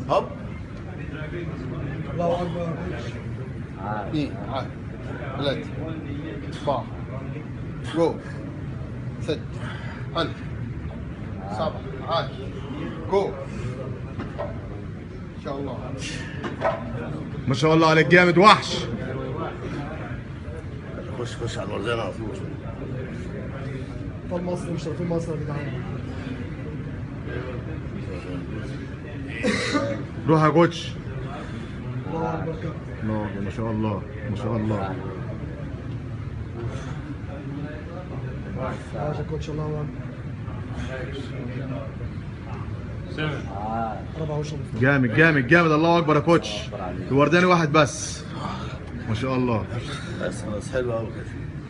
هوب الله اكبر اثنين عاد ثلاثة أربعة جو ست حل سبعة عاد جو إن شاء الله ما شاء الله عليك جامد وحش خش خش على الوردان على طول طال مصر مشرفين مصر يا جدعان روح يا كوتش الله اكبر كده الله ما شاء الله ما شاء الله ماشي يا كوتش الله اكبر ربع وش جامد جامد جامد الله اكبر يا كوتش الورداني واحد بس ما شاء الله بس خلاص حلو قوي كده